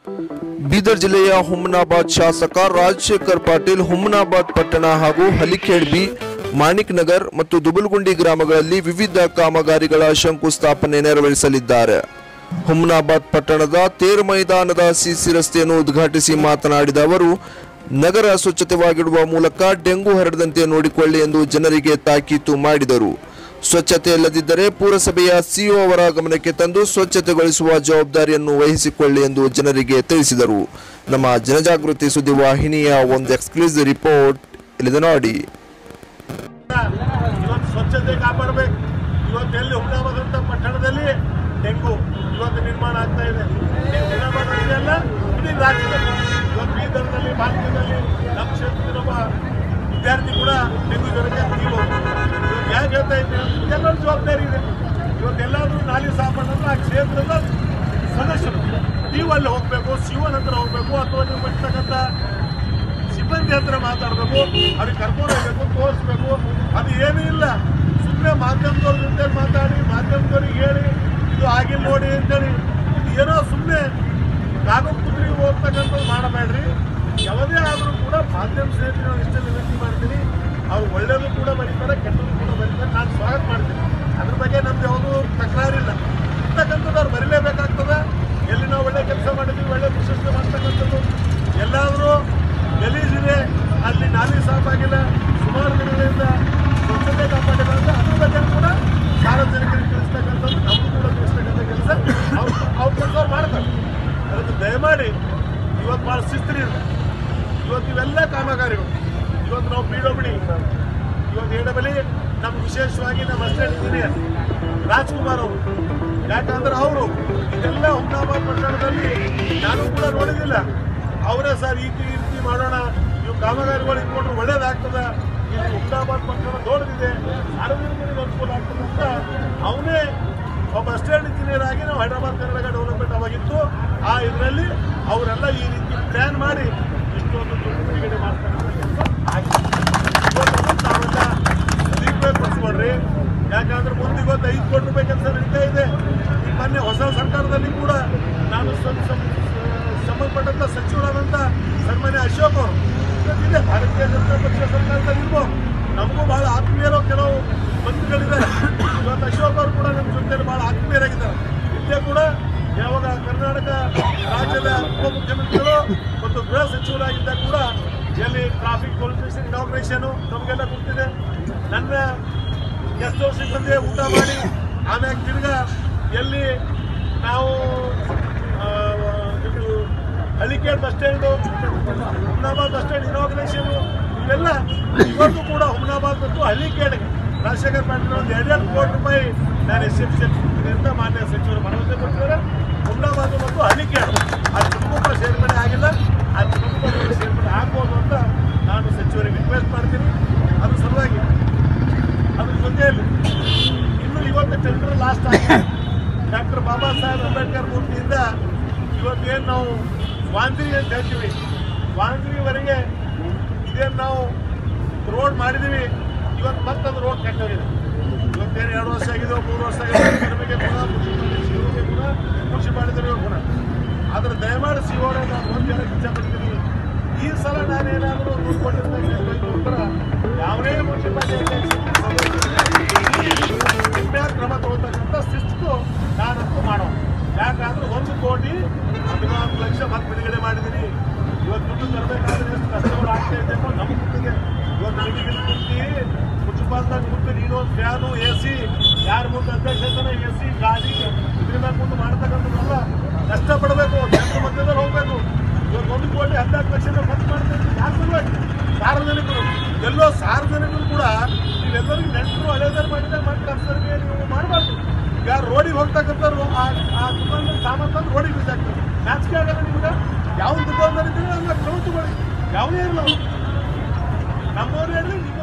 ಬೀದರ್ ಜಿಲ್ಲೆಯ ಹುಮ್ನಾಬಾದ್ ಶಾಸಕ ರಾಜಶೇಖರ್ ಪಾಟೀಲ್ ಹುಮ್ನಾಬಾದ್ ಪಟ್ಟಣ ಹಾಗೂ ಹಲಿಖೇಡ್ ಬಿ ಮಾಣಿಕ್ ನಗರ್ ಮತ್ತು ದುಬಲ್ಗುಂಡಿ ಗ್ರಾಮಗಳಲ್ಲಿ ವಿವಿಧ ಕಾಮಗಾರಿಗಳ ಶಂಕುಸ್ಥಾಪನೆ ನೆರವೇರಿಸಲಿದ್ದಾರೆ ಹುಮ್ನಾಬಾದ್ ಪಟ್ಟಣದ ತೇರ್ ಮೈದಾನದ ಸಿಸಿ ರಸ್ತೆಯನ್ನು ಉದ್ಘಾಟಿಸಿ ಮಾತನಾಡಿದ ಅವರು ನಗರ ಸ್ವಚ್ಛತೆವಾಗಿಡುವ ಮೂಲಕ ಡೆಂಗು ಹರಡದಂತೆ ನೋಡಿಕೊಳ್ಳಿ ಎಂದು ಜನರಿಗೆ ತಾಕೀತು ಮಾಡಿದರು ಸ್ವಚ್ಛತೆ ಇಲ್ಲದಿದ್ದರೆ ಪುರಸಭೆಯ ಸಿಇಒ ಅವರ ಗಮನಕ್ಕೆ ತಂದು ಸ್ವಚ್ಛತೆಗೊಳಿಸುವ ಜವಾಬ್ದಾರಿಯನ್ನು ವಹಿಸಿಕೊಳ್ಳಿ ಎಂದು ಜನರಿಗೆ ತಿಳಿಸಿದರು ನಮ್ಮ ಜನಜಾಗೃತಿ ಸುದ್ದಿವಾಹಿನಿಯ ಒಂದು ಎಕ್ಸ್ಕ್ಲೂಸಿವ್ ರಿಪೋರ್ಟ್ ಇಲ್ಲಿದೆ ನೋಡಿ ಇವತ್ತು ಸ್ವಚ್ಛತೆ ಕಾಪಾಡಬೇಕು ಇವತ್ತು ಎಲ್ಲಿ ಹುಮ್ನಾಬಾದ್ ಪಟ್ಟಣದಲ್ಲಿ ಡೆಂಗು ಇವತ್ತು ನಿರ್ಮಾಣ ಆಗ್ತಾ ಇದೆ ಈ ಹುಮ್ನಾಬಾದ್ ಅಷ್ಟೇ ಅಲ್ಲ ಇಡೀ ರಾಜ್ಯದಲ್ಲಿ ಇವತ್ತು ಬೀದರ್ನಲ್ಲಿ ಭಾರತದಲ್ಲಿ ನಮ್ಮ ಕ್ಷೇತ್ರದಲ್ಲಿ ಒಬ್ಬ ವಿದ್ಯಾರ್ಥಿ ಕೂಡ ಡೆಂಗು ಜ್ವರಕ್ಕೆ ಕುಡಿಬಹುದು ಯಾಕೆ ಹೇಳ್ತಾ ಇದ್ದೀನಿ ಎಲ್ಲರ ಜವಾಬ್ದಾರಿ ಇದೆ ಇವತ್ತು ಎಲ್ಲಾದ್ರೂ ನಾಲಿ ಸಾಮಾನು ಆ ಕ್ಷೇತ್ರದ ಸದಸ್ಯರು ನೀವು ಅಲ್ಲಿ ಹೋಗ್ಬೇಕು ಶಿವನ ಹತ್ರ ಹೋಗ್ಬೇಕು ಅಥವಾ ನೀವು ಬಿಡ್ತಕ್ಕಂಥ ಸಿಬ್ಬಂದಿ ಹತ್ರ ಮಾತಾಡಬೇಕು ಅವ್ರಿಗೆ ಕರ್ಕೊಂಡು ಹೋಗ್ಬೇಕು ತೋರಿಸ್ಬೇಕು ಅದು ಏನೂ ಇಲ್ಲ ಸುಮ್ಮನೆ ಮಾಧ್ಯಮದವ್ರ ಜೊತೆ ಮಾತಾಡಿ ಮಾಧ್ಯಮದವ್ರಿಗೆ ಹೇಳಿ ಇದು ಆಗಿಲ್ಲ ನೋಡಿ ಅಂತೇಳಿ ಇದು ಏನೋ ಸುಮ್ಮನೆ ಕಾಗದ ಪುತ್ರಿಗೆ ಹೋಗ್ತಕ್ಕಂಥದ್ದು ಮಾಡಬೇಡ್ರಿ ಯಾವುದೇ ಆದರೂ ಕೂಡ ಮಾಧ್ಯಮ ಸ್ನೇಹಿತರು ನಾನು ಇಷ್ಟೇ ವಿನಂತಿ ಮಾಡ್ತೀನಿ ಅವ್ರು ಒಳ್ಳೇದು ಕೂಡ ಬರೀತಾರೆ ಕೆಟ್ಟದ್ದು ಕೂಡ ಬರೀತಾರೆ ನಾನು ಸ್ವಾಗತ ಮಾಡ್ತೀನಿ ಅದ್ರ ಬಗ್ಗೆ ನಮ್ದು ಯಾವುದೂ ತಕರಾರಿಲ್ಲ ಇರ್ತಕ್ಕಂಥದ್ದು ಅವ್ರು ಬರೀಲೇಬೇಕಾಗ್ತದೆ ಎಲ್ಲಿ ನಾವು ಒಳ್ಳೆ ಕೆಲಸ ಮಾಡಿದ್ವಿ ಒಳ್ಳೆ ಪ್ರಶಸ್ತಿ ಮಾಡ್ತಕ್ಕಂಥದ್ದು ಎಲ್ಲಾದರೂ ಗಲೀಜಿದೆ ಅಲ್ಲಿ ನಾಲಿ ಸಾಫಾಗಿಲ್ಲ ಸುಮಾರು ದಿನಗಳಿಂದ ಸ್ವಚ್ಛತೆ ಕಾಪಾಡಿಲ್ಲ ಅಂತ ಅದ್ರ ಬಗ್ಗೆ ಕೂಡ ಸಾರ್ವಜನಿಕರಿಗೆ ತಿಳಿಸ್ತಕ್ಕಂಥದ್ದು ನಮಗೂ ಕೂಡ ತಿಳಿಸ್ತಕ್ಕಂಥ ಕೆಲಸ ಅವ್ರು ಅವ್ರ ಕೆಲಸ ಅವ್ರು ಮಾಡ್ತಾರೆ ಅದಕ್ಕೆ ದಯಮಾಡಿ ಇವತ್ತು ಭಾಳ ಶಿಸ್ತಿನಿಂದ ಇವತ್ತು ಇವೆಲ್ಲ ಕಾಮಗಾರಿಗಳು ಇವತ್ತು ನಾವು ಪಿ ಡಬ್ಲ್ಯೂ ಇವತ್ತು ಎ ಡಬಲಿ ನಮ್ಗೆ ವಿಶೇಷವಾಗಿ ನಮ್ಮ ಅಸಿಸ್ಟೆಂಟ್ ಇಂಜಿನಿಯರ್ ರಾಜ್ಕುಮಾರ್ ಅವರು ಯಾಕಂದ್ರೆ ಅವರು ಇದೆಲ್ಲ ಹುಮ್ನಾಬಾದ್ ಪಟ್ಟಣದಲ್ಲಿ ನಾನು ಕೂಡ ನೋಡಿದಿಲ್ಲ ಅವರೇ ಸರ್ ಈ ರೀತಿ ಈ ರೀತಿ ಮಾಡೋಣ ಇವು ಕಾಮಗಾರಿಗಳು ಇಟ್ಕೊಂಡ್ರೆ ಒಳ್ಳೇದಾಗ್ತದ ಇಲ್ಲಿ ಹುಮ್ನಾಬಾದ್ ಪಟ್ಟಣ ದೊಡ್ಡದಿದೆ ಸಾರ್ವಜನಿಕರಿಗೆ ಅನುಕೂಲ ಆಗ್ತದೆ ಅಂತ ಅವನೇ ಒಬ್ಬ ಅಸಿಸ್ಟೆಂಟ್ ಇಂಜಿನಿಯರ್ ಆಗಿ ನಾವು ಹೈದರಾಬಾದ್ ಕರ್ನಾಟಕ ಡೆವಲಪ್ಮೆಂಟ್ ಅವಾಗಿತ್ತು ಆ ಇದರಲ್ಲಿ ಅವರೆಲ್ಲ ಈ ರೀತಿ ಪ್ಲ್ಯಾನ್ ಮಾಡಿ ಇಷ್ಟೊಂದು ದುಡ್ಡು ಬಿಡುಗಡೆ ಮಾಡ್ತಾರೆ ಆಗಿದೆ ಇವತ್ತು ತಾವೆಲ್ಲ ಸದುಪಯೋಗಪಡಿಸ್ಕೊಡ್ರಿ ಯಾಕಂದ್ರೆ ಮುಂದೆ ಇವತ್ತು ಐದು ಕೋಟಿ ರೂಪಾಯಿ ಕೆಲಸ ನಡೀತಾ ಇದೆ ಈ ಮೊನ್ನೆ ಹೊಸ ಸರ್ಕಾರದಲ್ಲಿ ಕೂಡ ನಾನು ಸ್ವಲ್ಪ ಸಂ- ಸಂಬಂಧಪಟ್ಟಂತ ಸಚಿವರಾದಂಥ ಸನ್ಮಾನ್ಯ ಅಶೋಕ್ ಅವರು ಇವತ್ತಿದೆ ಭಾರತೀಯ ಜನತಾ ಪಕ್ಷ ಸರ್ಕಾರದಲ್ಲಿ ಇರ್ಬೋದು ನಮಗೂ ಬಹಳ ಆತ್ಮೀಯರು ಕೆಲವು ಮಂತ್ರಿಗಳಿದ್ದಾರೆ ಇವತ್ತು ಅಶೋಕ್ ಅವರು ಕೂಡ ನಮ್ಮ ಜೊತೆಯಲ್ಲಿ ಬಹಳ ಆತ್ಮೀಯರಾಗಿದ್ದಾರೆ ಇಲ್ಲೇ ಕೂಡ ಯಾವಾಗ ಕರ್ನಾಟಕ ರಾಜ್ಯದ ಉಪಮುಖ್ಯಮಂತ್ರಿಗಳು ಮತ್ತು ಗೃಹ ಸಚಿವರಾಗಿದ್ದಾಗ ಕೂಡ ಎಲ್ಲಿ ಟ್ರಾಫಿಕ್ ಪೊಲೀಸ್ ಸ್ಟೇಷನ್ ಇನಾಗ್ರೇಷನು ನಮಗೆಲ್ಲ ಗೊತ್ತಿದೆ ನನ್ನ ಗೆಸ್ಟ್ ಹೌಸ್ ಸಿಬ್ಬಂದಿ ಊಟ ಮಾಡಿ ಆಮ್ಯಾಗ ತಿರ್ಗ ಎಲ್ಲಿ ನಾವು ಆ, ಇದು Halikhed bus stand Humnabad bus stand inauguration ಇವೆಲ್ಲ ಇವತ್ತು ಕೂಡ ಹುಮ್ನಾಬಾದ್ ಮತ್ತು ಹಳ್ಳಿಕೇಡ್ಗೆ ರಾಜಶೇಖರ್ ಪಾಟೀಲ್ ಒಂದು ಎರಡೆರಡು ಕೋಟಿ ರೂಪಾಯಿ ನಾನು ಎಸ್ ಎಫ್ ಸಿ ಅಂತ ಮಾನ್ಯ ಸಚಿವರು ಭರವಸೆ ಕೊಟ್ಟಿದ್ದಾರೆ ಹುಮ್ನಾಬಾದ್ ಮತ್ತು ಹಳ್ಳಿಕೇಡು ಅದು ತುಮಕೂರು ಸೇರ್ಪಡೆ ಆಗಿಲ್ಲ ಆ ತುಮಕೂರು ಸೇರ್ಪಡೆ ಆಗ್ಬೋದು ಅಂತ ನಾನು ಸಚಿವರಿಗೆ ರಿಕ್ವೆಸ್ಟ್ ಮಾಡ್ತೀನಿ ಅದ್ರ ಸಲುವಾಗಿ ಅದ್ರ ಜೊತೆಯಲ್ಲಿ ಇನ್ನು ಇವತ್ತು ಟೆಂಡರ್ ಲಾಸ್ಟ್ ಆಗಿದೆ ಡಾಕ್ಟರ್ ಬಾಬಾ ಸಾಹೇಬ್ ಅಂಬೇಡ್ಕರ್ ಮೂರ್ತಿಯಿಂದ ಇವತ್ತೇನು ನಾವು ವಾಂದ್ರಿ ಅಂತ ಹೇಳ್ತೀವಿ ವಾಂದ್ರಿವರೆಗೆ ಇದೇನು ನಾವು ರೋಡ್ ಮಾಡಿದ್ದೀವಿ ಇವತ್ತು ಮತ್ತೆ ಅದು ರೋಡ್ ಕೆಟ್ಟೋಗಿದೆ ಇವತ್ತೇನು ಎರಡು ವರ್ಷ ಆಗಿದೆ ಮೂರು ವರ್ಷ ಆಗಿದೆ ನಮಗೆ ಕೂಡ ಶಿವರಿಗೆ ಕೂಡ ಕೃಷಿ ಮಾಡಿದ್ರೆ ಕೂಡ ಆದ್ರೆ ದಯಮಾಡಿ ಸಿಗೋಣ ನಾನು ಒಂದು ಹೇಳಕ್ಕೆ ಇಚ್ಛಪಡ್ತೀನಿ ಈ ಸಲ ನಾನೇನಾದರೂ ನೋಡ್ಕೊಂಡಿರ್ತಾರೆ ಯಾವುದೇ ಮುನ್ಸಿಪಾಲಿಟಿ ಕ್ರಮ ತಗೋತಕ್ಕಂಥ ಶಿಸ್ತು ನಾನಂತೂ ಮಾಡೋ ಯಾಕಂದ್ರೆ ಒಂದು ಕೋಟಿ ಹದಿನಾಲ್ಕು ಲಕ್ಷ ಮತ್ತೆ ಬಿಡುಗಡೆ ಮಾಡಿದ್ದೀನಿ ಇವತ್ತು ದುಡ್ಡು ತರಬೇಕಾದ್ರೆ ಎಷ್ಟು ಕಷ್ಟಗಳು ಆಗ್ತಾ ಇದೆ ಅನ್ನೋದು ನಮಗೆ ಗೊತ್ತಿದೆ ಇವತ್ತು ನಿಮಗೆ ಕುಂತಿ ಮುನ್ಸಿಪಾಲ್ದಾಗ ಕುಂತು ನೀನು ಒಂದು ಫ್ಯಾನು ಎ ಸಿ ಯಾರ ಮುಂದೆ ಅಧ್ಯಕ್ಷತನ ಎ ಸಿ ಗಾಡಿ ಇದ್ರ ಮೇಲೆ ಮುಂದೆ ಮಾಡ್ತಕ್ಕಂಥದ್ದೆಲ್ಲ ಕಷ್ಟಪಡಬೇಕು ಜನರ ಮಧ್ಯದಲ್ಲಿ ಹೋಗ್ಬೇಕು ಇವತ್ತು ಒಂದು ಕೋಟಿ ಹದಿನಾಲ್ಕು ಲಕ್ಷ ಖರ್ಚು ಮಾಡ್ತಾ ಇದ್ದೀವಿ ಯಾರು ಸಲುವಾಗಿ ಸಾರ್ವಜನಿಕರು ಎಲ್ಲೋ ಸಾರ್ವಜನಿಕರು ಕೂಡ ನೀವೆಲ್ಲರಿಗೂ ನೆಂಟರು ಹಳೆದಾರು ಮಾಡಿದಾಗ ಮಾಡಿ ಅಫ್ಸರ್ಗೆ ನೀವು ಮಾಡಬಾರ್ದು ಈಗ ರೋಡಿಗೆ ಹೋಗ್ತಕ್ಕಂಥವ್ರು ಆ ಆ ದುಕಾನ್ದಲ್ಲಿ ಸಾಮಾನು ತಂದು ರೋಡಿಗೆ ಬಿಸಾಕ್ತಾರೆ ನಾಚಿಕೆ ಆಗಲ್ಲ ನಿಮ್ಗೆ ಯಾವ ದುಕಾನ್ದಾರ ಇದ್ದೀರಿ ಹಂಗೆ ಕ್ರಮ ತಗೊಳ್ಳಿ ಯಾವುದೇ ಇರಲ್ಲ ಅವ್ರು. ನಮ್ಮವ್ರು ಹೇಳಿ